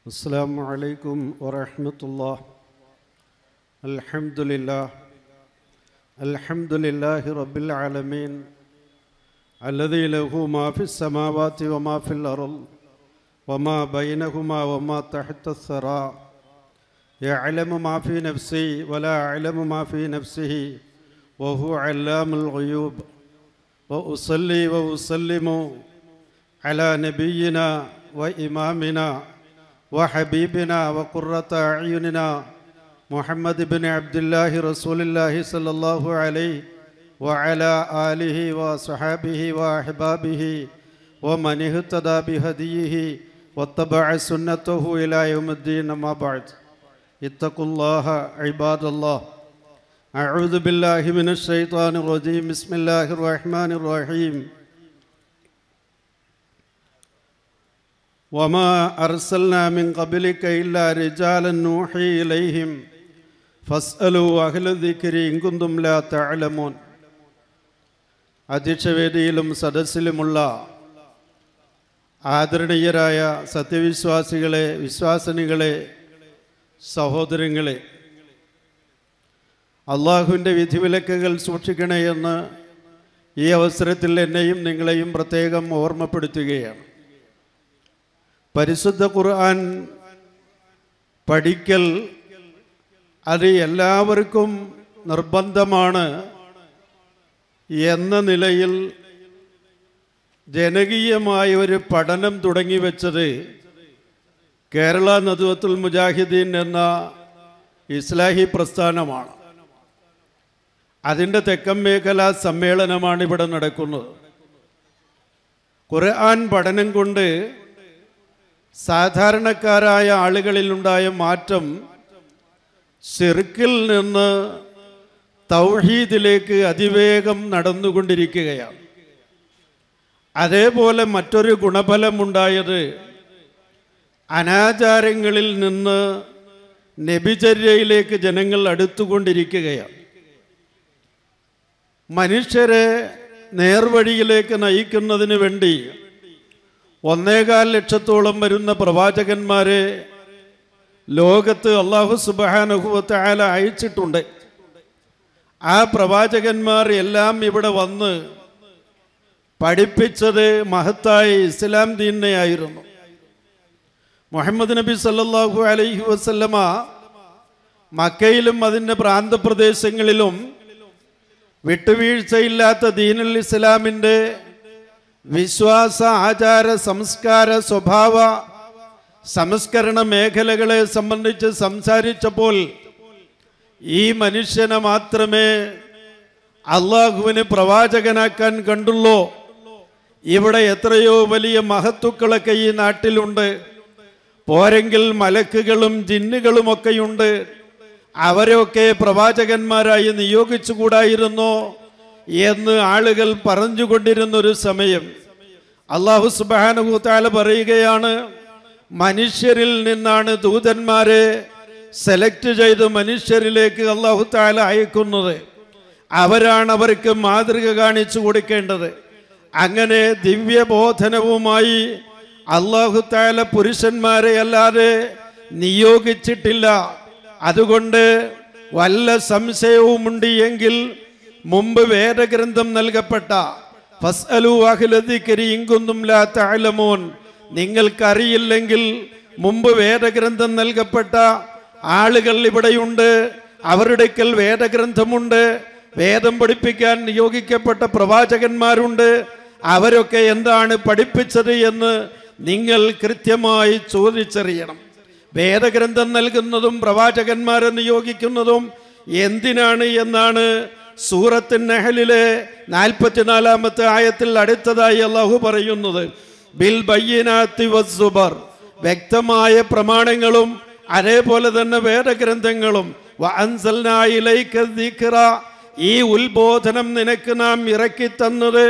السلام عليكم ورحمة الله الحمد لله الحمد لله رب العالمين الذي له ما في السماوات وما في الأرض وما بينهما وما تحت الثرى يعلم ما في نفسي ولا أعلم ما في نفسه وهو علام الغيوب وأصلي وأسلم على نبينا وإمامنا وحبيبنا وقرة أعيننا محمد بن عبد الله رسول الله صلى الله عليه وعلى آله وصحابه وأحبابه ومن اهتدى بهديه واتبع سنته إلى يوم الدين ما بعد اتقوا الله عباد الله أعوذ بالله من الشيطان الرجيم بسم الله الرحمن الرحيم وما أرسلنا من قبلك إلا رجالا نوحي إليهم فاسألوا أهل الذكر إن كنتم لا تعلمون അധ്യക്ഷവേദിയിലും സദസ്സിലുമുള്ള ആദരണീയരായ സത്യവിശ്വാസികളെ വിശ്വാസനികളെ സഹോദരങ്ങളെ അള്ളാഹുവിൻ്റെ വിധിവിലക്കുകൾ സൂക്ഷിക്കണേ എന്ന് ഈ അവസരത്തിൽ എന്നെയും നിങ്ങളെയും പ്രത്യേകം ഓർമ്മപ്പെടുത്തുകയാണ് പരിശുദ്ധ ഖുർആൻ പഠിക്കൽ അത് എല്ലാവർക്കും നിർബന്ധമാണ് എന്ന നിലയിൽ ജനകീയമായ ഒരു പഠനം തുടങ്ങി വെച്ചത് കേരള നദുവത്തുൽ മുജാഹിദീൻ എന്ന ഇസ്ലാഹി പ്രസ്ഥാനമാണ് അതിൻ്റെ തെക്കൻ മേഖലാ സമ്മേളനമാണ് ഇവിടെ നടക്കുന്നത് ഖുർആൻ പഠനം കൊണ്ട് സാധാരണക്കാരായ ആളുകളിലുണ്ടായ മാറ്റം സിർക്കിൽ നിന്ന് തൗഹീദിലേക്ക് അതിവേഗം നടന്നുകൊണ്ടിരിക്കുകയാണ് അതേപോലെ മറ്റൊരു ഗുണഫലമുണ്ടായത് അനാചാരങ്ങളിൽ നിന്ന് നബിചര്യയിലേക്ക് ജനങ്ങൾ അടുത്തുകൊണ്ടിരിക്കുകയാണ് മനുഷ്യരെ നേർവഴിയിലേക്ക് നയിക്കുന്നതിന് വേണ്ടി ഒന്നേകാൽ ലക്ഷത്തോളം വരുന്ന പ്രവാചകന്മാരെ ലോകത്ത് അള്ളാഹു സുബാനുഭവത്തെ ആല അയച്ചിട്ടുണ്ട് ആ പ്രവാചകന്മാർ എല്ലാം ഇവിടെ വന്ന് പഠിപ്പിച്ചത് മഹത്തായ ഇസ്ലാം ദീനെയായിരുന്നു മുഹമ്മദ് നബി സല്ലാഹു അലൈഹി വസല്ലമ മക്കയിലും അതിൻ്റെ പ്രാന്തപ്രദേശങ്ങളിലും വിട്ടുവീഴ്ചയില്ലാത്ത ദീനുൽ ഇസ്ലാമിൻ്റെ വിശ്വാസ ആചാര സംസ്കാര സ്വഭാവ സംസ്കരണ മേഖലകളെ സംബന്ധിച്ച് സംസാരിച്ചപ്പോൾ ഈ മനുഷ്യനെ മാത്രമേ അള്ളാഹുവിന് പ്രവാചകനാക്കാൻ കണ്ടുള്ളൂ ഇവിടെ എത്രയോ വലിയ മഹത്തുക്കളൊക്കെ ഈ നാട്ടിലുണ്ട് പോരെങ്കിൽ മലക്കുകളും ജിന്നുകളുമൊക്കെയുണ്ട് അവരൊക്കെ പ്രവാചകന്മാരായി നിയോഗിച്ചുകൂടായിരുന്നോ എന്ന് ആളുകൾ പറഞ്ഞുകൊണ്ടിരുന്ന ഒരു സമയം അള്ളാഹു സുബാനുഭൂത്താല പറയുകയാണ് മനുഷ്യരിൽ നിന്നാണ് ദൂതന്മാരെ സെലക്ട് ചെയ്ത് മനുഷ്യരിലേക്ക് അള്ളാഹു താല അയക്കുന്നത് അവരാണ് അവർക്ക് മാതൃക കാണിച്ചു കൊടുക്കേണ്ടത് അങ്ങനെ ദിവ്യബോധനവുമായി അള്ളാഹു താല പുരുഷന്മാരെ അല്ലാതെ നിയോഗിച്ചിട്ടില്ല അതുകൊണ്ട് വല്ല സംശയവുമുണ്ട് എങ്കിൽ മുമ്പ് വേദഗ്രന്ഥം നൽകപ്പെട്ട ഫസ്അലു അഖിലദിക്കരി ഇങ്കുന്നും ലാ തഅലമൂൻ നിങ്ങൾക്കറിയില്ലെങ്കിൽ മുമ്പ് വേദഗ്രന്ഥം നൽകപ്പെട്ട ആളുകൾ ഇവിടെയുണ്ട് അവരുടെക്കൽ വേദഗ്രന്ഥമുണ്ട് വേദം പഠിപ്പിക്കാൻ നിയോഗിക്കപ്പെട്ട പ്രവാചകന്മാരുണ്ട് അവരൊക്കെ എന്താണ് പഠിപ്പിച്ചത് എന്ന് നിങ്ങൾ കൃത്യമായി ചോദിച്ചറിയണം വേദഗ്രന്ഥം നൽകുന്നതും പ്രവാചകന്മാരെ നിയോഗിക്കുന്നതും എന്തിനാണ് എന്നാണ് സൂറത്ത് നെഹലിലെ നാൽപ്പത്തിനാലാമത്തെ ആയത്തിൽ അടുത്തതായി അള്ളാഹു പറയുന്നത് ബിൽ ബയ്യനാത്തി വസ്സുബർ വ്യക്തമായ പ്രമാണങ്ങളും അതേപോലെ തന്നെ വേദഗ്രന്ഥങ്ങളും ഈ ഉത്ബോധനം നിനക്ക് നാം ഇറക്കി തന്നത്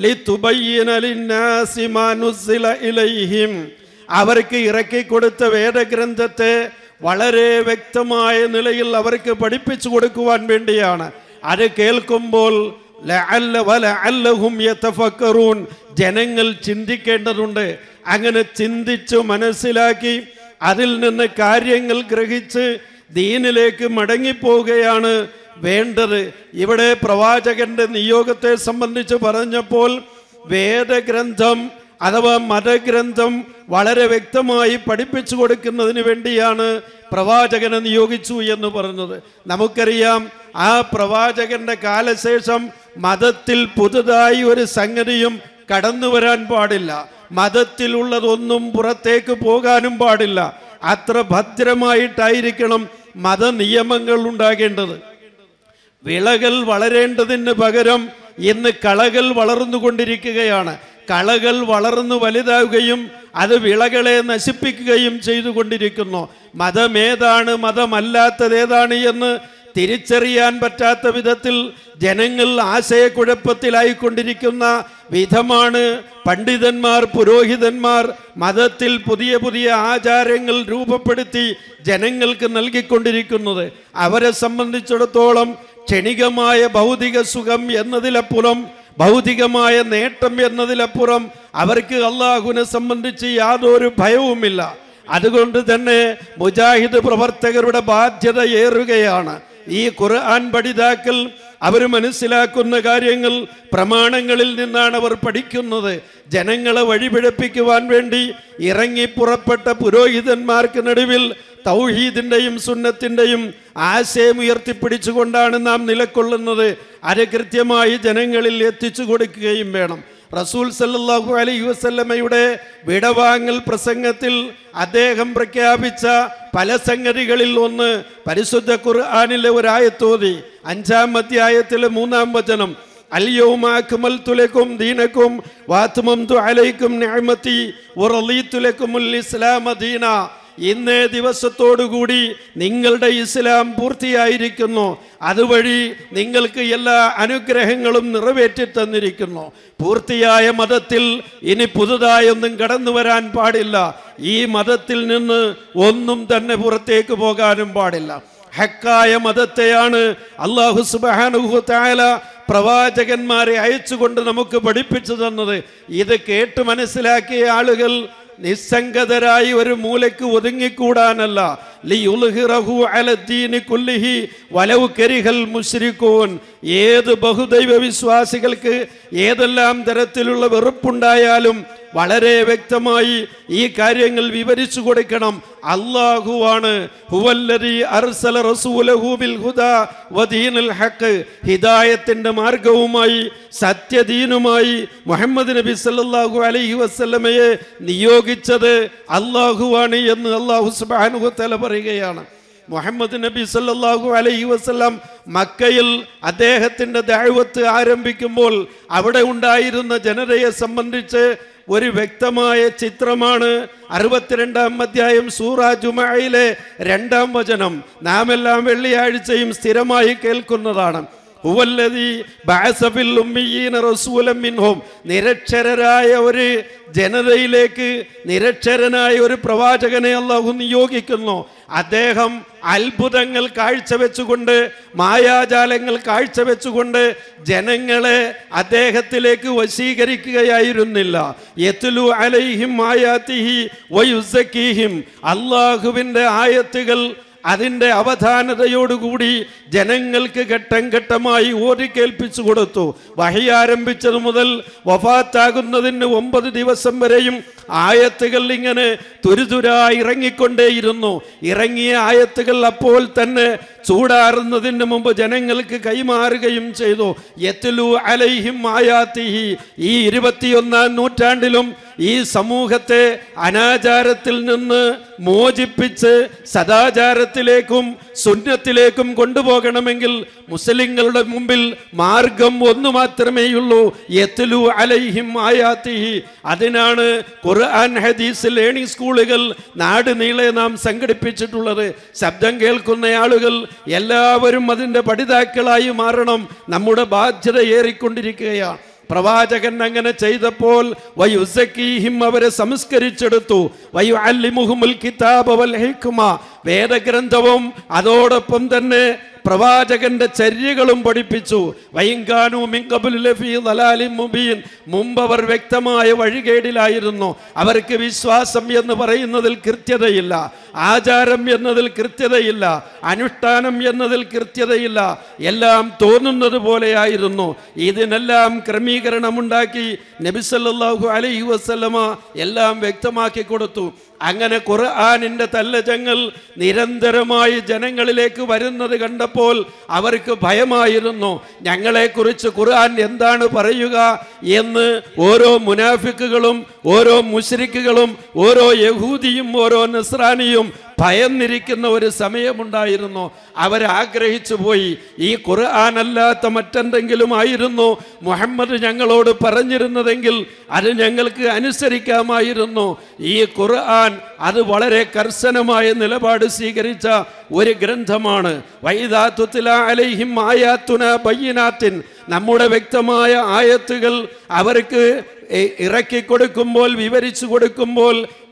അവർക്ക് ഇറക്കി കൊടുത്ത വേദഗ്രന്ഥത്തെ വളരെ വ്യക്തമായ നിലയിൽ അവർക്ക് പഠിപ്പിച്ചു കൊടുക്കുവാൻ വേണ്ടിയാണ് അത് കേൾക്കുമ്പോൾ ലഅല്ല വലഅല്ലഹും യതഫക്കറൂൻ ജനങ്ങൾ ചിന്തിക്കേണ്ടതുണ്ട് അങ്ങനെ ചിന്തിച്ചു മനസ്സിലാക്കി അതിൽ നിന്ന് കാര്യങ്ങൾ ഗ്രഹിച്ച് ദീനിലേക്ക് മടങ്ങിപ്പോവുകയാണ് വേണ്ടത് ഇവിടെ പ്രവാചകന്റെ നിയോഗത്തെ സംബന്ധിച്ച് പറഞ്ഞപ്പോൾ വേദഗ്രന്ഥം അഥവാ മതഗ്രന്ഥം വളരെ വ്യക്തമായി പഠിപ്പിച്ചു കൊടുക്കുന്നതിന് വേണ്ടിയാണ് പ്രവാചകനെ നിയോഗിച്ചു എന്ന് പറഞ്ഞത് നമുക്കറിയാം ആ പ്രവാചകന്റെ കാലശേഷം മതത്തിൽ പുതുതായി ഒരു സംഗതിയും കടന്നു വരാൻ പാടില്ല മതത്തിലുള്ളതൊന്നും പുറത്തേക്ക് പോകാനും പാടില്ല അത്ര ഭദ്രമായിട്ടായിരിക്കണം മതനിയമങ്ങൾ ഉണ്ടാകേണ്ടത് വിളകൾ വളരേണ്ടതിന് പകരം ഇന്ന് കളകൾ വളർന്നുകൊണ്ടിരിക്കുകയാണ് കളകൾ വളർന്നു വലുതാവുകയും അത് വിളകളെ നശിപ്പിക്കുകയും ചെയ്തുകൊണ്ടിരിക്കുന്നു മതമേതാണ് മതമല്ലാത്തതേതാണ് എന്ന് തിരിച്ചറിയാൻ പറ്റാത്ത വിധത്തിൽ ജനങ്ങൾ ആശയക്കുഴപ്പത്തിലായിക്കൊണ്ടിരിക്കുന്ന വിധമാണ് പണ്ഡിതന്മാർ പുരോഹിതന്മാർ മതത്തിൽ പുതിയ പുതിയ ആചാരങ്ങൾ രൂപപ്പെടുത്തി ജനങ്ങൾക്ക് നൽകിക്കൊണ്ടിരിക്കുന്നത് അവരെ സംബന്ധിച്ചിടത്തോളം ക്ഷണികമായ ഭൗതിക സുഖം എന്നതിലപ്പുറം ഭൗതികമായ നേട്ടം എന്നതിലപ്പുറം അവർക്ക് അള്ളാഹുവിനെ സംബന്ധിച്ച് യാതൊരു ഭയവുമില്ല അതുകൊണ്ട് തന്നെ മുജാഹിദ് പ്രവർത്തകരുടെ ബാധ്യത ഏറുകയാണ് ഈ ഖുർആൻ പഠിതാക്കൾ അവർ മനസ്സിലാക്കുന്ന കാര്യങ്ങൾ പ്രമാണങ്ങളിൽ നിന്നാണ് അവർ പഠിക്കുന്നത് ജനങ്ങളെ വഴിപിഴപ്പിക്കുവാൻ വേണ്ടി ഇറങ്ങി പുറപ്പെട്ട പുരോഹിതന്മാർക്ക് നടുവിൽ തൗഹീദിൻ്റെയും സുന്നത്തിൻ്റെയും ആശയം ഉയർത്തിപ്പിടിച്ചുകൊണ്ടാണ് നാം നിലകൊള്ളുന്നത് അത് കൃത്യമായി ജനങ്ങളിൽ എത്തിച്ചു കൊടുക്കുകയും വേണം റസൂൽ സല്ലല്ലാഹു അലൈഹി വസല്ലമയുടെ വിടവാങ്ങൽ പ്രസംഗത്തിൽ അദ്ദേഹം പ്രഖ്യാപിച്ച പല സംഗതികളിൽ ഒന്ന് പരിശുദ്ധ ഖുർആനിലെ ഒരായത്തോതി അഞ്ചാം അധ്യായത്തിലെ മൂന്നാം വചനം അൽയൗമാക്കുമൽത്തുലക്കും ദീനക്കും വാത്തുമംതു അലൈക്കും നിഅമതി വറളീതുലക്കുമുൽ ഇസ്ലാമ ദീന ഇന്നേ ദിവസത്തോടുകൂടി നിങ്ങളുടെ ഇസ്ലാം പൂർത്തിയായിരിക്കുന്നു അതുവഴി നിങ്ങൾക്ക് എല്ലാ അനുഗ്രഹങ്ങളും നിറവേറ്റി തന്നിരിക്കുന്നു പൂർത്തിയായ മതത്തിൽ ഇനി പുതുതായൊന്നും കടന്നു വരാൻ പാടില്ല ഈ മതത്തിൽ നിന്ന് ഒന്നും തന്നെ പുറത്തേക്ക് പോകാനും പാടില്ല ഹക്കായ മതത്തെയാണ് അള്ളാഹു സുബാനുഹു താല പ്രവാചകന്മാരെ അയച്ചുകൊണ്ട് നമുക്ക് പഠിപ്പിച്ചു തന്നത് ഇത് കേട്ട് മനസ്സിലാക്കിയ ആളുകൾ നിസ്സംഗതരായി ഒരു മൂലയ്ക്ക് ഒതുങ്ങിക്കൂടാനല്ല ലിയുൽഹിറഹു അലദ്ദീനി കുല്ലിഹി വലവ് കരിഹൽ മുശ്രിക്കൂൻ ഏത് ബഹുദൈവ വിശ്വാസികൾക്ക് ഏതെല്ലാം തരത്തിലുള്ള വെറുപ്പുണ്ടായാലും വളരെ വ്യക്തമായി ഈ കാര്യങ്ങൾ വിവരിച്ചു കൊടുക്കണം അള്ളാഹുവാണ് ഹുവല്ലദീ അർസല റസൂലഹു ബിൽ ഹുദാ വദീനിൽ ഹഖ് ഹിദായത്തിന്റെ മാർഗവുമായി സത്യദീനുമായി മുഹമ്മദ് നബി സല്ലല്ലാഹു അലൈഹി വസല്ലമയെ നിയോഗിച്ചത് അള്ളാഹുവാണ് എന്ന് അള്ളാഹു സുബ്ഹാനഹു തആല പറയുകയാണ് മുഹമ്മദ് നബി സല്ലല്ലാഹു അലൈഹി വസല്ലം മക്കയിൽ അദ്ദേഹത്തിൻ്റെ ദഅവത്ത് ആരംഭിക്കുമ്പോൾ അവിടെ ഉണ്ടായിരുന്ന ജനതയെ സംബന്ധിച്ച് ഒരു വ്യക്തമായ ചിത്രമാണ് അറുപത്തിരണ്ടാം അധ്യായം സൂറ ജുമയിലെ രണ്ടാം വചനം നാം എല്ലാം വെള്ളിയാഴ്ചയും സ്ഥിരമായി കേൾക്കുന്നതാണ് ഹുവല്ലദീ ബഅസ ഫിൽ ഉമ്മീയീന റസൂലൻ മിൻഹും നിരക്ഷരരായ ഒരു ജനതയിലേക്ക് നിരക്ഷരനായ ഒരു പ്രവാചകനെ അള്ളാഹു നിയോഗിക്കുന്നു അദ്ദേഹം അത്ഭുതങ്ങൾ കാഴ്ചവെച്ചുകൊണ്ട് മായാജാലങ്ങൾ കാഴ്ചവെച്ചുകൊണ്ട് ജനങ്ങളെ അദ്ദേഹത്തിലേക്ക് വശീകരിക്കുകയായിരുന്നില്ല യത്ലു അലൈഹിം ആയാത്തിഹി വയുസക്കീഹിം അള്ളാഹുവിൻ്റെ ആയത്തുകൾ അതിൻ്റെ അവധാനതയോടുകൂടി ജനങ്ങൾക്ക് ഘട്ടം ഘട്ടമായി ഓടിക്കേൽപ്പിച്ചു കൊടുത്തു വഹി ആരംഭിച്ചത് മുതൽ വഫാത്താകുന്നതിന് ഒമ്പത് ദിവസം വരെയും ആയത്തുകൾ ഇങ്ങനെ തുരുതുരാ ഇറങ്ങിക്കൊണ്ടേയിരുന്നു ഇറങ്ങിയ ആയത്തുകൾ അപ്പോൾ തന്നെ ചൂടാറുന്നതിന് മുമ്പ് ജനങ്ങൾക്ക് കൈമാറുകയും ചെയ്തു യത്ലു അലൈഹിം ആയാത്തിഹി ഈ ഇരുപത്തിയൊന്നാം നൂറ്റാണ്ടിലും ഈ സമൂഹത്തെ അനാചാരത്തിൽ നിന്ന് മോചിപ്പിച്ച് സദാചാരത്തിലേക്കും സുന്നത്തിലേക്കും കൊണ്ടുപോകണമെങ്കിൽ മുസ്ലിങ്ങളുടെ മുമ്പിൽ മാർഗം ഒന്നു മാത്രമേയുള്ളൂ യത്ലു അലൈഹിം ആയാത്തിഹി അതിനാണ് ഖുർആൻ ഹദീസ് ലേണിംഗ് സ്കൂളുകൾ നാട് നീളെ നാം സംഘടിപ്പിച്ചിട്ടുള്ളത് ശബ്ദം കേൾക്കുന്ന ആളുകൾ എല്ലാവരും അതിൻ്റെ പഠിതാക്കളായി മാറണം നമ്മുടെ ബാധ്യത ഏറിക്കൊണ്ടിരിക്കുകയാണ് പ്രവാചകൻ അങ്ങനെ ചെയ്തപ്പോൾ വയുസക്കീഹിം അവരെ സംസ്കരിച്ചെടുത്തു വയു അല്ലിമുഹുമുൽ കിതാബ് വൽ ഹിക്മ വേദഗ്രന്ഥവും അതോടൊപ്പം തന്നെ പ്രവാചകന്റെ ചര്യകളും പഠിപ്പിച്ചു വൈങ്കാനു മിങ്കബുൽ ലഫീ ദലാലിൻ മുബീൻ മുമ്പ് അവർ വ്യക്തമായ വഴികേടിലായിരുന്നു അവർക്ക് വിശ്വാസം എന്ന് പറയുന്നതിൽ കൃത്യതയില്ല ആചാരം എന്നതിൽ കൃത്യതയില്ല അനുഷ്ഠാനം എന്നതിൽ കൃത്യതയില്ല എല്ലാം തോന്നുന്നത് പോലെയായിരുന്നു ഇതിനെല്ലാം ക്രമീകരണമുണ്ടാക്കി നബിസല്ലാഹു അലൈഹി വസല്ലമ എല്ലാം വ്യക്തമാക്കി കൊടുത്തു അങ്ങനെ ഖുർആാനിൻ്റെ തല്ലജങ്ങൾ നിരന്തരമായി ജനങ്ങളിലേക്ക് വരുന്നത് കണ്ടപ്പോൾ അവർക്ക് ഭയമായിരുന്നു ഞങ്ങളെക്കുറിച്ച് ഖുർആൻ എന്താണ് പറയുക എന്ന് ഓരോ മുനാഫിക്കുകളും ഓരോ മുശ്രിക്കുകളും ഓരോ യഹൂദിയും ഓരോ നസ്രാനിയും ഭയന്നിരിക്കുന്ന ഒരു സമയമുണ്ടായിരുന്നു അവരാഗ്രഹിച്ചു പോയി ഈ ഖുർആാനല്ലാത്ത മറ്റെന്തെങ്കിലും ആയിരുന്നു മുഹമ്മദ് ഞങ്ങളോട് പറഞ്ഞിരുന്നതെങ്കിൽ അത് ഞങ്ങൾക്ക് അനുസരിക്കാമായിരുന്നു ഈ ഖുർആൻ അത് വളരെ കർശനമായ നിലപാട് സ്വീകരിച്ച ഒരു ഗ്രന്ഥമാണ് വൈദാത്തുത്തില അലൈഹിം ആയാത്തുന ബയ്യനാത്തിൻ നമ്മുടെ വ്യക്തമായ ആയത്തുകൾ അവർക്ക് ഇ- ഇറക്കി കൊടുക്കുമ്പോൾ വിവരിച്ചു കൊടുക്കുമ്പോൾ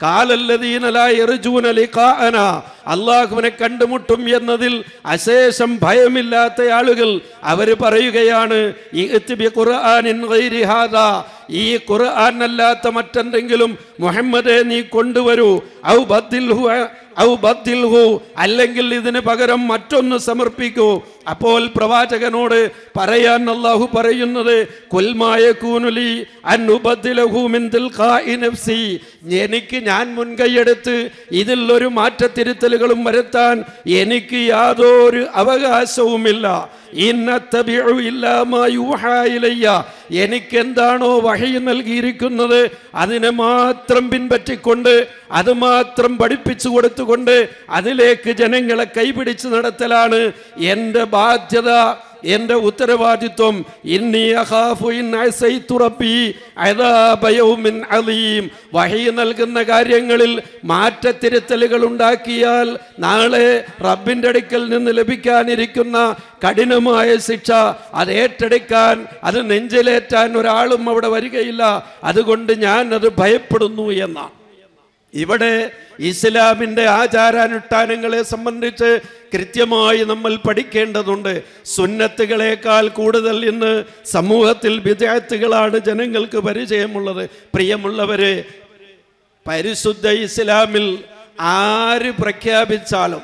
കാലല്ലതീനലായർജൂനലിഖാഅന അള്ളാഹുവിനെ കണ്ടുമുട്ടും എന്നതിൽ അശേഷം ഭയമില്ലാത്ത ആളുകൾ അവർ പറയുകയാണ് "ഇഅ്തി ബി ഖുർആനിൻ ഗൈരി ഹാദാ." ഈ ഖുർആൻ അല്ലാത്ത മറ്റെന്തെങ്കിലും മുഹമ്മദെ നീ കൊണ്ടുവരൂ ഔ ബദ്ദിൽഹു ഔ ബദ്ദിൽഹു അല്ലെങ്കിൽ ഇതിന് പകരം മറ്റൊന്ന് സമർപ്പിക്കൂ അപ്പോൾ പ്രവാചകനോട് പറയാൻ അള്ളാഹു പറയുന്നത് കുൽമായ കൂനുലി അന്നുബദ്ദിലഹു മിൻ തിൽഖാഇ നഫ്സി എനിക്ക് ഞാൻ മുൻകൈയെടുത്ത് ഇതിൽ ഒരു മാറ്റത്തിരുത്തലുകളും വരുത്താൻ എനിക്ക് യാതൊരു അവകാശവുമില്ല ഇന്നത്തബിഉ ഇല്ലാ മാ യൂഹാ ഇലയ്യ എനിക്കെന്താണോ വഹി നൽകിയിരിക്കുന്നത് അതിനെ മാത്രം പിൻപറ്റിക്കൊണ്ട് അത് മാത്രം പഠിപ്പിച്ചു കൊടുത്തുകൊണ്ട് അതിലേക്ക് ജനങ്ങളെ കൈപിടിച്ച് നടത്തലാണ് എൻ്റെ ബാധ്യത എൻ്റെ ഉത്തരവാദിത്വം ഇന്നി അഖാഫു ഇൻ അസൈതു റബ്ബി അദാബ യൗമിൻ അലീം വഹി നൽകുന്ന കാര്യങ്ങളിൽ മാറ്റത്തിരുത്തലുകൾ ഉണ്ടാക്കിയാൽ നാളെ റബ്ബിൻ്റെ അടുക്കൽ നിന്ന് ലഭിക്കാനിരിക്കുന്ന കഠിനമായ ശിക്ഷ അത് ഏറ്റെടുക്കാൻ അത് നെഞ്ചിലേറ്റാൻ ഒരാളും അവിടെ വരികയില്ല അതുകൊണ്ട് ഞാൻ അത് ഭയപ്പെടുന്നു എന്നാണ് ഇവിടെ ഇസ്ലാമിൻ്റെ ആചാരാനുഷ്ഠാനങ്ങളെ സംബന്ധിച്ച് കൃത്യമായി നമ്മൾ പഠിക്കേണ്ടതുണ്ട് സുന്നത്തുകളേക്കാൾ കൂടുതൽ ഇന്ന് സമൂഹത്തിൽ വിദ്യാർത്ഥികളാണ് ജനങ്ങൾക്ക് പരിചയമുള്ളത് പ്രിയമുള്ളവരെ പരിശുദ്ധ ഇസ്ലാമിൽ ആര് പ്രഖ്യാപിച്ചാലും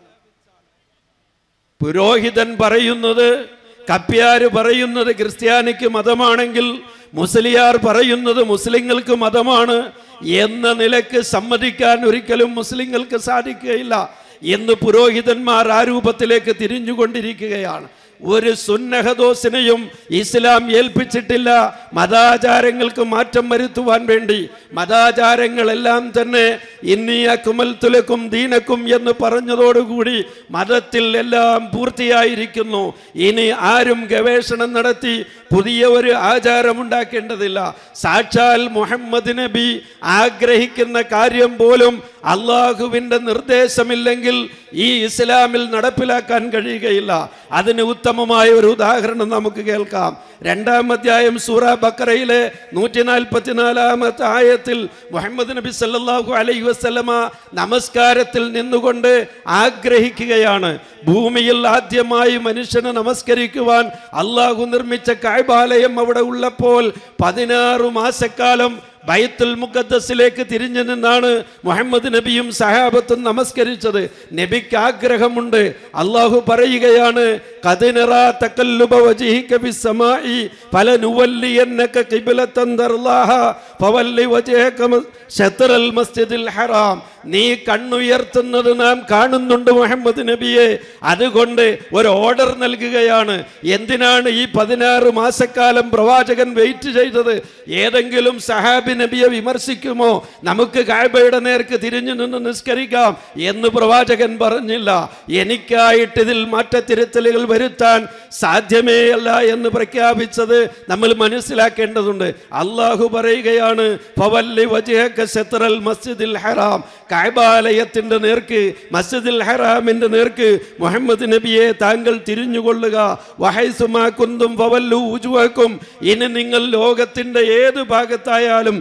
പുരോഹിതൻ പറയുന്നത് കപ്പ്യാര് പറയുന്നത് ക്രിസ്ത്യാനിക്ക് മതമാണെങ്കിൽ മുസ്ലിയാർ പറയുന്നത് മുസ്ലിങ്ങൾക്ക് മതമാണ് എന്ന നിലക്ക് സമ്മതിക്കാൻ ഒരിക്കലും മുസ്ലിങ്ങൾക്ക് സാധിക്കുകയില്ല എന്ന് പുരോഹിതന്മാർ ആ രൂപത്തിലേക്ക് തിരിഞ്ഞുകൊണ്ടിരിക്കുകയാണ് ഒരു സുന്നഹദോസിനെയും ഇസ്ലാം ഏൽപ്പിച്ചിട്ടില്ല മതാചാരങ്ങൾക്ക് മാറ്റം വരുത്തുവാൻ വേണ്ടി മതാചാരങ്ങളെല്ലാം തന്നെ ഇന്നി അക്കുമൽത്തുലക്കും ദീനക്കും എന്ന് പറഞ്ഞതോടുകൂടി മതത്തിൽ എല്ലാം പൂർത്തിയായിരിക്കുന്നു ഇനി ആരും ഗവേഷണം നടത്തി പുതിയ ഒരു ആചാരമുണ്ടാക്കേണ്ടതില്ല സാക്ഷാൽ മുഹമ്മദ് നബി ആഗ്രഹിക്കുന്ന കാര്യം പോലും അള്ളാഹുവിൻ്റെ നിർദ്ദേശമില്ലെങ്കിൽ ഈ ഇസ്ലാമിൽ നടപ്പിലാക്കാൻ കഴിയുകയില്ല അതിന് ഉത്തമമായ ഒരു ഉദാഹരണം നമുക്ക് കേൾക്കാം രണ്ടാം അധ്യായം സൂറ ബക്കറയിലെ നൂറ്റി നാൽപ്പത്തിനാലാമത്തെ ആയത്തിൽ മുഹമ്മദ് നബി സല്ലല്ലാഹു അലൈഹി വസല്ലമ നമസ്കാരത്തിൽ നിന്നുകൊണ്ട് ആഗ്രഹിക്കുകയാണ് ഭൂമിയിൽ ആദ്യമായി മനുഷ്യനെ നമസ്കരിക്കുവാൻ അള്ളാഹു നിർമ്മിച്ച കായ്ബാലയം അവിടെ ഉള്ളപ്പോൾ പതിനാറ് മാസക്കാലം ബൈത്തുൽ മുഖദ്ദസിലേക്ക് തിരിഞ്ഞു നിന്നാണ് മുഹമ്മദ് നബിയും സഹാബത്തും നമസ്കരിച്ചത് നബിക്ക് ആഗ്രഹമുണ്ട് അള്ളാഹു പറയുകയാണ് കദിനറ തക്കല്ലുബ വജിഹിക ബിസ്സമായി ഫലനുവല്ലിയന്നക ഖിബ്ലതൻ തർലാഹ ഫവല്ലി വജഹക മ- ശത്റൽ മസ്ജിദിൽ ഹറാം നീ കണ്ണുയർത്തുന്നത് നാം കാണുന്നുണ്ട് മുഹമ്മദ് നബിയെ അതുകൊണ്ട് ഒരു ഓർഡർ നൽകുകയാണ് എന്തിനാണ് ഈ പതിനാറ് മാസക്കാലം പ്രവാചകൻ വെയിറ്റ് ചെയ്തത് ഏതെങ്കിലും സഹാബി നബിയെ വിമർശിക്കുമോ നമുക്ക് കായബയുടെ നേർക്ക് തിരിഞ്ഞു നിന്ന് നിസ്കരിക്കാം എന്ന് പ്രവാചകൻ പറഞ്ഞില്ല എനിക്കായിട്ട് ഇതിൽ മാറ്റത്തിരുത്തലുകൾ വരുത്താൻ സാധ്യമേ അല്ല എന്ന് പ്രഖ്യാപിച്ചത് നമ്മൾ മനസ്സിലാക്കേണ്ടതുണ്ട് അള്ളാഹു പറയുകയാണ് ഫവല്ലി വജിഹക ശത്റൽ മസ്ജിദിൽ ഹറാം കായബാലയത്തിന്റെ നേർക്ക് മസ്ജിദിൽ ഹറാമിന്റെ നേർക്ക് മുഹമ്മദ് നബിയെ താങ്കൾ തിരിഞ്ഞുകൊള്ളുക വഹൈസുമാ കുന്തും ഫവല്ലു ഉജുവക്കും ഇനി നിങ്ങൾ ലോകത്തിന്റെ ഏത് ഭാഗത്തായാലും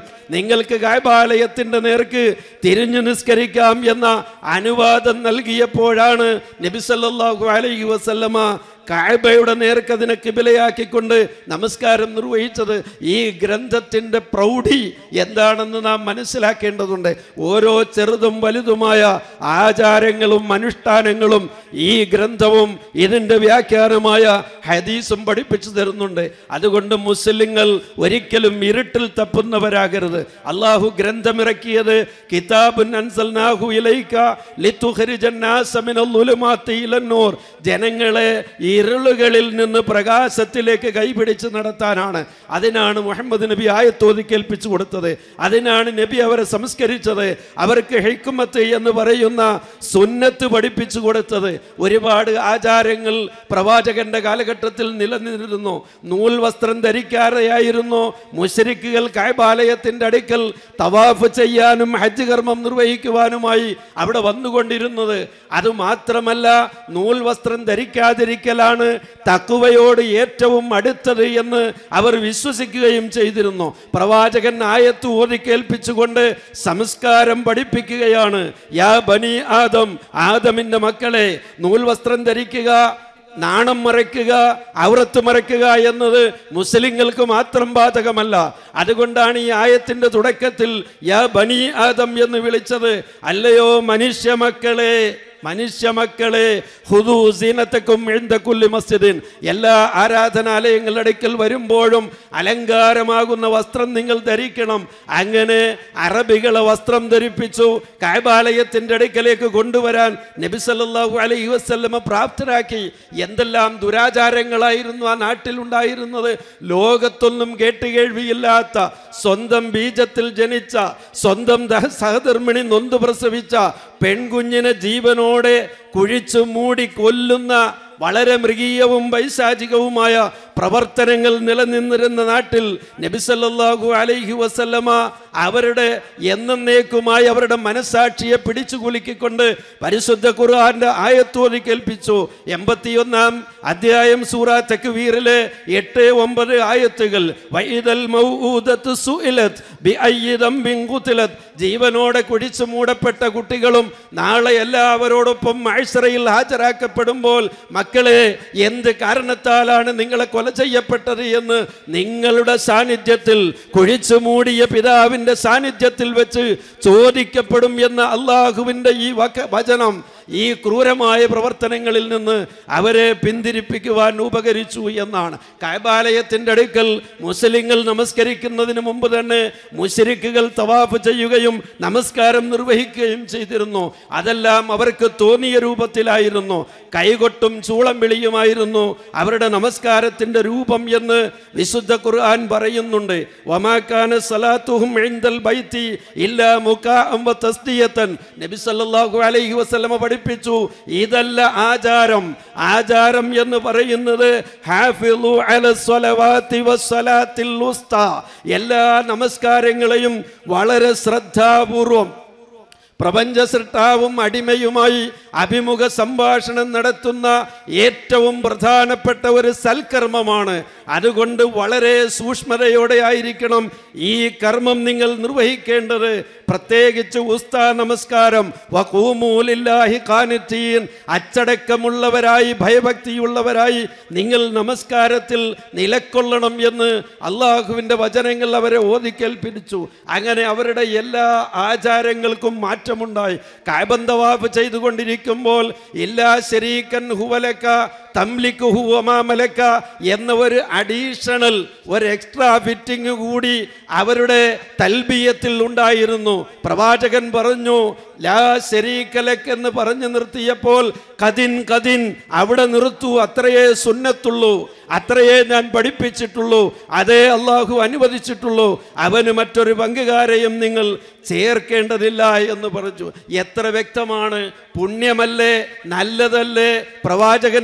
നിങ്ങൾക്ക് കായബാലയത്തിന്റെ നേർക്ക് തിരിഞ്ഞു നിസ്കരിക്കാം എന്ന അനുവാദം നൽകിയപ്പോഴാണ് നബി സല്ലല്ലാഹു അലൈഹി വസല്ലമ കായബയുടെ നേർക്ക് അതിനെ കിബിലയാക്കിക്കൊണ്ട് നമസ്കാരം നിർവഹിച്ചത് ഈ ഗ്രന്ഥത്തിൻ്റെ പ്രൗഢി എന്താണെന്ന് നാം മനസ്സിലാക്കേണ്ടതുണ്ട് ഓരോ ചെറുതും വലുതുമായ ആചാരങ്ങളും അനുഷ്ഠാനങ്ങളും ഈ ഗ്രന്ഥവും ഇതിൻ്റെ വ്യാഖ്യാനമായ ഹദീസും പഠിപ്പിച്ചു തരുന്നുണ്ട് അതുകൊണ്ട് മുസ്ലിങ്ങൾ ഒരിക്കലും ഇരുട്ടിൽ തപ്പുന്നവരാകരുത് അള്ളാഹു ഗ്രന്ഥമിറക്കിയത് കിതാബുൻ അൻസൽനാഹു ഇലൈക ലിതുഖ്രിജൻ നാസ മിനൽ ളുലുമാത്തി ഇലന്നൂർ ജനങ്ങളെ ഇരുളുകളിൽ നിന്ന് പ്രകാശത്തിലേക്ക് കൈപിടിച്ച് നടത്താനാണ് അതിനാണ് മുഹമ്മദ് നബി ആയത്തോതി കേൾപ്പിച്ചു കൊടുത്തത് അതിനാണ് നബി അവരെ സംസ്കരിച്ചത് അവർക്ക് ഹെയ്ക്കുമത്ത് എന്ന് പറയുന്ന സുന്നത്ത് പഠിപ്പിച്ചു കൊടുത്തത് ഒരുപാട് ആചാരങ്ങൾ പ്രവാചകന്റെ കാലഘട്ടത്തിൽ നിലനിന്നിരുന്നു നൂൽ വസ്ത്രം ധരിക്കാതെയായിരുന്നു മുശരിക്കുകൾ കായബാലയത്തിന്റെ അടുക്കൽ തവാഫ് ചെയ്യാനും ഹജ്ജ് കർമ്മം നിർവഹിക്കുവാനുമായി അവിടെ വന്നുകൊണ്ടിരുന്നത് അതുമാത്രമല്ല നൂൽ വസ്ത്രം ധരിക്കാതിരിക്കലാണ് തക്കുവയോട് ഏറ്റവും അടുത്തത് എന്ന് അവർ വിശ്വസിക്കുകയും ചെയ്തിരുന്നു പ്രവാചകൻ ആയത്ത് ഓതി കേൾപ്പിച്ചുകൊണ്ട് സംസ്കാരം പഠിപ്പിക്കുകയാണ് യാ ബനി ആദം ആദമിന്റെ മക്കളെ നൂൽ വസ്ത്രം ധരിക്കുക നാണം മറയ്ക്കുക ഔറത്ത് മറയ്ക്കുക എന്നത് മുസ്ലിങ്ങൾക്ക് മാത്രം ബാധകമല്ല അതുകൊണ്ടാണ് ഈ ആയത്തിന്റെ തുടക്കത്തിൽ യാ ബനി ആദം എന്ന് വിളിച്ചത് അല്ലയോ മനുഷ്യ മക്കളെ മനുഷ്യ മക്കളെ ഹുദു സീനത്തക്കും എഴുന്തക്കുല്ലി മസ്ജിദിൻ എല്ലാ ആരാധനാലയങ്ങളുടെ അടുക്കൽ വരുമ്പോഴും അലങ്കാരമാകുന്ന വസ്ത്രം നിങ്ങൾ ധരിക്കണം അങ്ങനെ അറബികളെ വസ്ത്രം ധരിപ്പിച്ചു കായബാലയത്തിന്റെ അടുക്കലേക്ക് കൊണ്ടുവരാൻ നബി സല്ലല്ലാഹു അലൈഹി വസല്ലമ പ്രാപ്തരാക്കി എന്തെല്ലാം ദുരാചാരങ്ങളായിരുന്നു ആ നാട്ടിൽ ഉണ്ടായിരുന്നത് ലോകത്തൊന്നും കേട്ടുകേൾവിയില്ലാത്ത സ്വന്തം ബീജത്തിൽ ജനിച്ച സ്വന്തം ദഹ- സഹധർമ്മിണി നൊന്തു പ്രസവിച്ച പെൺകുഞ്ഞിനെ ജീവനോടെ കുഴിച്ചു മൂടി കൊല്ലുന്ന വളരെ മൃഗീയവും പൈശാചികവുമായ പ്രവർത്തനങ്ങൾ നിലനിന്നിരുന്ന നാട്ടിൽ നബിസല്ലാഹു അലൈഹി വസല്ലമ അവരുടെ എന്നേക്കുമായി അവരുടെ മനസാക്ഷിയെ പിടിച്ചു കുലുക്കിക്കൊണ്ട് പരിശുദ്ധ ഖുർആന്റെ ആയത്തോതി കേൾപ്പിച്ചു എൺപത്തിയൊന്നാം അധ്യായം സൂറ തക്വീറിലെ എട്ട് ഒമ്പത് ആയത്തുകൾ വൈദൽ മൗഊദത്ത് സുഇലത് ബിഅയ്യി ദംബിൻ ഖുതിലത് ജീവനോടെ കുഴിച്ചു മൂടപ്പെട്ട കുട്ടികളും നാളെ എല്ലാവരോടൊപ്പം മഴ്സറയിൽ ഹാജരാക്കപ്പെടുമ്പോൾ മക്കളെ എന്ത് കാരണത്താലാണ് നിങ്ങളെ കൊല ചെയ്യപ്പെട്ടത് എന്ന് നിങ്ങളുടെ സാന്നിധ്യത്തിൽ കുഴിച്ചു മൂടിയ പിതാവിൻ്റെ സാന്നിധ്യത്തിൽ വെച്ച് ചോദിക്കപ്പെടും എന്ന അള്ളാഹുവിൻ്റെ ഈ വക വചനം ഈ ക്രൂരമായ പ്രവർത്തനങ്ങളിൽ നിന്ന് അവരെ പിന്തിരിപ്പിക്കുവാൻ ഉപകരിച്ചു എന്നാണ് കായബാലയത്തിൻ്റെ അടുക്കൽ മുസ്ലിങ്ങൾ നമസ്കരിക്കുന്നതിന് മുമ്പ് തന്നെ മുശരിക്കുകൾ തവാഫ് ചെയ്യുകയും നമസ്കാരം നിർവഹിക്കുകയും ചെയ്തിരുന്നു അതെല്ലാം അവർക്ക് തോന്നിയ രൂപത്തിലായിരുന്നു കൈകൊട്ടും ചൂളം വിളിയുമായിരുന്നു അവരുടെ നമസ്കാരത്തിന്റെ രൂപം എന്ന് വിശുദ്ധ ഖുർആൻ പറയുന്നുണ്ട് വമാക്കാന സലാത്തുഹും ഇൻദൽ ബൈത്തി ഇല്ലാ മുകാഅം വ തസ്ദിയതൻ നബി സല്ലല്ലാഹു അലൈഹി വസല്ലമ പഠിപ്പിച്ചു ഇതല്ല ആചാരം ആചാരം എന്ന് പറയുന്നത് ഹാഫിളു അല സ്വലവാത്തി വസ്സലാത്തിൽ ഉസ്ത എല്ലാ നമസ്കാരങ്ങളെയും വളരെ ശ്രദ്ധാപൂർവം പ്രപഞ്ച സൃഷ്ടാവും അടിമയുമായി അഭിമുഖ സംഭാഷണം നടത്തുന്ന ഏറ്റവും പ്രധാനപ്പെട്ട ഒരു സൽക്കർമ്മമാണ് അതുകൊണ്ട് വളരെ സൂക്ഷ്മതയോടെ ആയിരിക്കണം ഈ കർമ്മം നിങ്ങൾ നിർവഹിക്കേണ്ടത് പ്രത്യേകിച്ച് ഉസ്താ നമസ്കാരം വഖൂമൂലില്ലാഹി ഖാനിത്തീൻ അച്ചടക്കമുള്ളവരായി ഭയഭക്തിയുള്ളവരായി നിങ്ങൾ നമസ്കാരത്തിൽ നിലക്കൊള്ളണം എന്ന് അള്ളാഹുവിൻ്റെ വചനങ്ങൾ അവരെ ഓതിക്കേൽപ്പിച്ചു അങ്ങനെ അവരുടെ എല്ലാ ആചാരങ്ങൾക്കും മാറ്റമുണ്ടായി കാബന്തവാഫ് ചെയ്തുകൊണ്ടിരിക്കുമ്പോൾ എല്ലാ ശരീക്കൻ ഹുവലക്ക തംലിക്ക് ഹുവമാമലക്ക എന്ന ഒരു അഡീഷണൽ ഒരു എക്സ്ട്രാ ഫിറ്റിംഗ് കൂടി അവരുടെ തൽബിയത്തിൽ ഉണ്ടായിരുന്നു പ്രവാചകൻ പറഞ്ഞു ലാ ശരീക്കലക്ക് എന്ന് പറഞ്ഞു നിർത്തിയപ്പോൾ കതിൻ കതിൻ അവിടെ നിർത്തൂ അത്രയേ സുന്നത്തുള്ളൂ അത്രയേ ഞാൻ പഠിപ്പിച്ചിട്ടുള്ളൂ അതേ അള്ളാഹു അനുവദിച്ചിട്ടുള്ളൂ അവന് മറ്റൊരു പങ്കുകാരെയും നിങ്ങൾ ചേർക്കേണ്ടതില്ല എന്ന് പറഞ്ഞു എത്ര വ്യക്തമാണ് പുണ്യമല്ലേ നല്ലതല്ലേ പ്രവാചകന് സ്നേഹി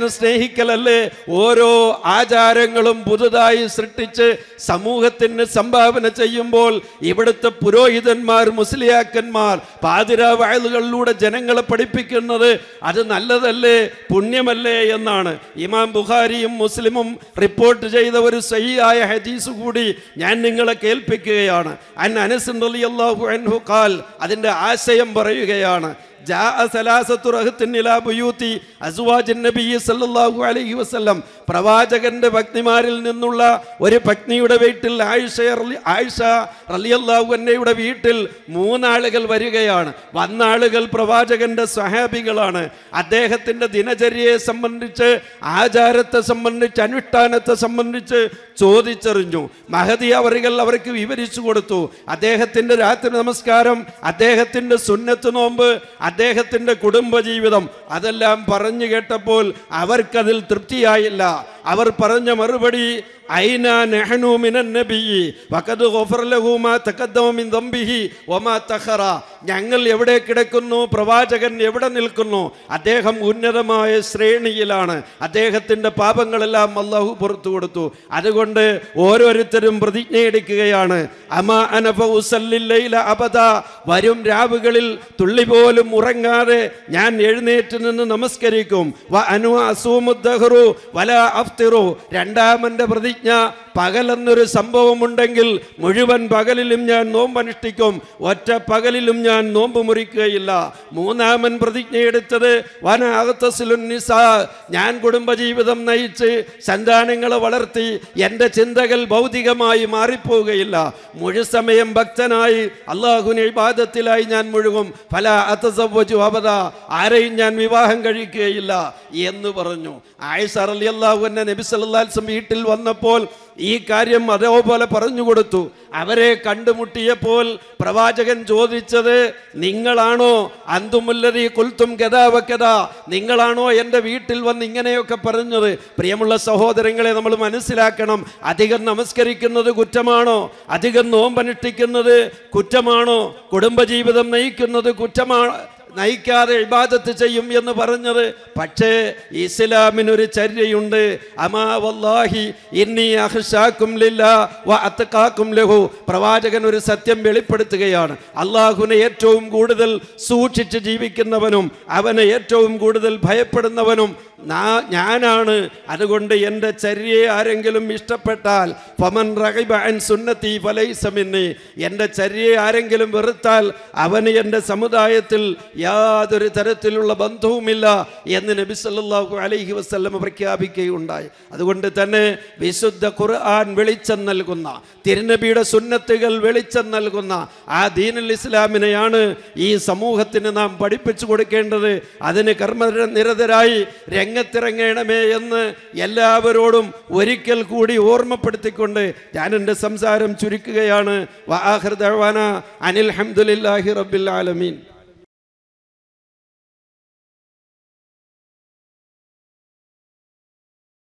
ഗ്രഹിക്കലല്ലേ ഓരോ ആചാരങ്ങളും പുതുതായി സൃഷ്ടിച്ച് സമൂഹത്തിന് സംഭാവന ചെയ്യുമ്പോൾ ഇവിടുത്തെ പുരോഹിതന്മാർ മുസ്ലിയാക്കന്മാർ പാതിരാ വയലുകളിലൂടെ ജനങ്ങളെ പഠിപ്പിക്കുന്നത് അത് നല്ലതല്ലേ പുണ്യമല്ലേ എന്നാണ് ഇമാം ബുഖാരിയും മുസ്ലിമും റിപ്പോർട്ട് ചെയ്ത ഒരു സഹിയായ ഹദീസ് കൂടി ഞാൻ നിങ്ങളെ കേൾപ്പിക്കുകയാണ് അൻ അനസ് റളിയല്ലാഹു അൻഹു ഖാൽ അതിൻ്റെ ആശയം പറയുകയാണ് ജാഅ സലാസത്തു റഹത്തിൻ ഇലാ ബുയൂത്തി അസ്വാജിൻ നബി സല്ലല്ലാഹു അലൈഹി വസല്ലം പ്രവാചകന്റെ ഭക്തിമാരിൽ നിന്നുള്ള ഒരു പത്നിയുടെ വീട്ടിൽ ആയിഷ റളി- ആയിഷ റളിയല്ലാഹു അൻഹയുടെ വീട്ടിൽ മൂന്നാളുകൾ വരികയാണ് വന്ന ആളുകൾ പ്രവാചകന്റെ സഹാബികളാണ് അദ്ദേഹത്തിന്റെ ദിനചര്യയെ സംബന്ധിച്ച് ആചാരത്തെ സംബന്ധിച്ച് അനുഷ്ഠാനത്തെ സംബന്ധിച്ച് ചോദിച്ചറിഞ്ഞു മഹതി അവറുകൾ അവർക്ക് വിവരിച്ചു കൊടുത്തു അദ്ദേഹത്തിന്റെ രാത്രി നമസ്കാരം അദ്ദേഹത്തിന്റെ സുന്നത്ത് നോമ്പ് അദ്ദേഹത്തിന്റെ കുടുംബജീവിതം അതെല്ലാം പറഞ്ഞു കേട്ടപ്പോൾ അവർക്കതിൽ തൃപ്തിയായില്ല അവർ പറഞ്ഞ മറുപടി ഐന നെഹ്നു മിനൻ നബിയ്യി വഖദ് ഗഫറ ലഹു മാ തഖദ്ദമ മിൻ ദംബിഹി വമാ തഖറ ഞങ്ങൾ എവിടെ കിടക്കുന്നു പ്രവാചകൻ എവിടെ നിൽക്കുന്നു അദ്ദേഹം ഉന്നതമായ ശ്രേണിയിലാണ് അദ്ദേഹത്തിന്റെ പാപങ്ങളെല്ലാം അള്ളാഹു പുറത്തു കൊടുത്തു അതുകൊണ്ട് ഓരോരുത്തരും പ്രതിജ്ഞ എടുക്കുകയാണ് അമാ അനഫ ഉസല്ലില്ലൈല അബദ വരും രാവുകളിൽ തുള്ളി പോലും ഉറങ്ങാതെ ഞാൻ എഴുന്നേറ്റ് നിന്ന് നമസ്കരിക്കും വ അനു അസൂമുദ്ദഹറു വല അഫ്തിറു രണ്ടാമന്റെ പ്രതിജ്ഞ പകലെന്നൊരു സംഭവമുണ്ടെങ്കിൽ മുഴുവൻ പകലിലും ഞാൻ നോമ്പനുഷ്ഠിക്കും ഒറ്റ പകലിലും ഞാൻ നോമ്പ് മുറിക്കുകയില്ല മൂന്നാമൻ പ്രതിജ്ഞ എടുത്തത് വന അകത്തസിലുൻ നിസാ ഞാൻ കുടുംബജീവിതം നയിച്ച് സന്താനങ്ങളെ വളർത്തി എൻ്റെ ചിന്തകൾ ഭൗതികമായി മാറിപ്പോവുകയില്ല മുഴുസമയം ഭക്തനായി അള്ളാഹുവിനെ ഇബാദത്തിലായി ഞാൻ മുഴുകും ഫല അത്തസവ്വജു അബദ ആരെയും ഞാൻ വിവാഹം കഴിക്കുകയില്ല എന്ന് പറഞ്ഞു ആയിഷ റളിയല്ലാഹു അൻഹ നബി സല്ലല്ലാഹു അലൈഹി വസല്ലം വീട്ടിൽ വന്നപ്പോൾ ഈ കാര്യം അതേപോലെ പറഞ്ഞു കൊടുത്തു അവരെ കണ്ടുമുട്ടിയപ്പോൾ പ്രവാചകൻ ചോദിച്ചത് നിങ്ങളാണോ അന്തുമുല്ലതി കുൽത്തും ഗതാവക്കഥ നിങ്ങളാണോ എൻ്റെ വീട്ടിൽ വന്ന് ഇങ്ങനെയൊക്കെ പറഞ്ഞത് പ്രിയമുള്ള സഹോദരങ്ങളെ നമ്മൾ മനസ്സിലാക്കണം അധികം നമസ്കരിക്കുന്നത് കുറ്റമാണോ അധികം നോമ്പനുഷ്ഠിക്കുന്നത് കുറ്റമാണോ കുടുംബജീവിതം നയിക്കുന്നത് കുറ്റമാണ് നയിക്കാതെ ഇബാദത്ത് ചെയ്യും എന്ന് പറഞ്ഞത് പക്ഷേ ഇസ്ലാമിനൊരു ചര്യയുണ്ട് അമാ വല്ലാഹി ഇന്നി അഹ്ഷാക്കും ലില്ലാ വ അത്തഖാക്കും ലഹു പ്രവാചകൻ ഒരു സത്യം വെളിപ്പെടുത്തുകയാണ് അള്ളാഹുവിനെ ഏറ്റവും കൂടുതൽ സൂക്ഷിച്ച് ജീവിക്കുന്നവനും അവനെ ഏറ്റവും കൂടുതൽ ഭയപ്പെടുന്നവനും നാ- ഞാനാണ് അതുകൊണ്ട് എൻ്റെ ചര്യയെ ആരെങ്കിലും ഇഷ്ടപ്പെട്ടാൽ ഫമൻ റഗിബ അൻ സുന്നത്തി ഫലൈസ മിന്നി എൻ്റെ ചര്യയെ ആരെങ്കിലും വെറുത്താൽ അവന് എൻ്റെ സമുദായത്തിൽ യാതൊരു തരത്തിലുള്ള ബന്ധവുമില്ല എന്ന് നബി സല്ലല്ലാഹു അലൈഹി വസല്ലം പ്രഖ്യാപിക്കുകയുണ്ടായി അതുകൊണ്ട് തന്നെ വിശുദ്ധ ഖുർആൻ വെളിച്ചം നൽകുന്ന തിരുനബിയുടെ സുന്നത്തുകൾ വെളിച്ചം നൽകുന്ന ആ ദീനുൽ ഇസ്ലാമിനെയാണ് ഈ സമൂഹത്തിന് നാം പഠിപ്പിച്ചു കൊടുക്കേണ്ടത് അതിന് കർമ്മനിരതരായി രംഗത്തിറങ്ങണമേ എന്ന് എല്ലാവരോടും ഒരിക്കൽ കൂടി ഓർമ്മപ്പെടുത്തിക്കൊണ്ട് ഞാൻ എൻ്റെ സംസാരം ചുരുക്കുകയാണ് വാഹൃദവാന അനിൽ ഹംദുലില്ലാഹി റബ്ബിൽ ആലമീൻ